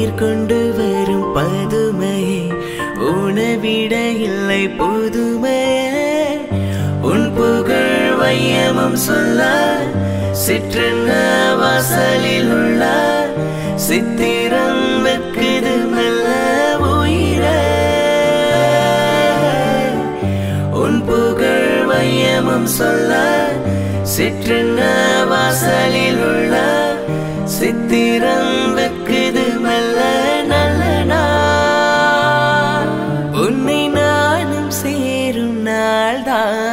உயிர் கொண்டு வரும் பதுமையே உணவிட இல்லை புதுமையே உன் புகழ் வையமும் சொல்ல சிற்றென்ன வாசலில் உள்ள சித்திரம் வெக்குது மெல்ல உயிரே உன் புகழ் வையமும் சொல்ல சிற்றென்ன வாசலில் உள்ள சித்திரம் வெக்குது மெல்ல நல்ல நாள் உன்னை நானும் சேரும் நாள்தான்